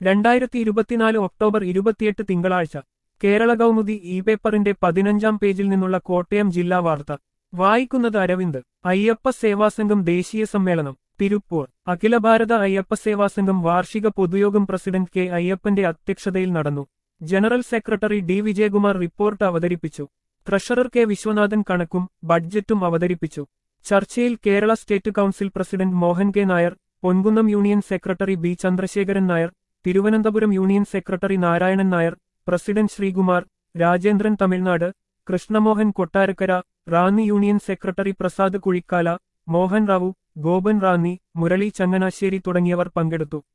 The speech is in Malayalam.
രണ്ടായിരത്തി ഇരുപത്തിനാല് ഒക്ടോബർ ഇരുപത്തിയെട്ട് തിങ്കളാഴ്ച കേരള കൗമുദി ഇ പേപ്പറിന്റെ പതിനഞ്ചാം പേജിൽ നിന്നുള്ള കോട്ടയം ജില്ലാ വാർത്ത വായിക്കുന്നത് അരവിന്ദ് അയ്യപ്പ സേവാസംഘം ദേശീയ സമ്മേളനം തിരുപ്പൂർ അഖില ഭാരത അയ്യപ്പ സേവാസംഘം വാർഷിക പൊതുയോഗം പ്രസിഡന്റ് കെ അയ്യപ്പന്റെ അധ്യക്ഷതയിൽ നടന്നു general secretary D Vijayakumar report അവതരിപ്പിച്ചു ട്രഷറർ കെ വിശ്വനാഥൻ കണക്കും ബഡ്ജറ്റും അവതരിപ്പിച്ചു ചർച്ചയിൽ Kerala state council president Mohan K Nair Ponkunnam union secretary B Chandrasekharan Nair Thiruvananthapuram union secretary Narayanan Nair president Sreekumar Rajendran Tamil Nadu Krishnamohan Kottarakkara Ranni union secretary Prasad Kuzhikkala Mohan Rao Gopan Ranni Murali Changanassery തുടങ്ങിയവർ പങ്കെടുത്തു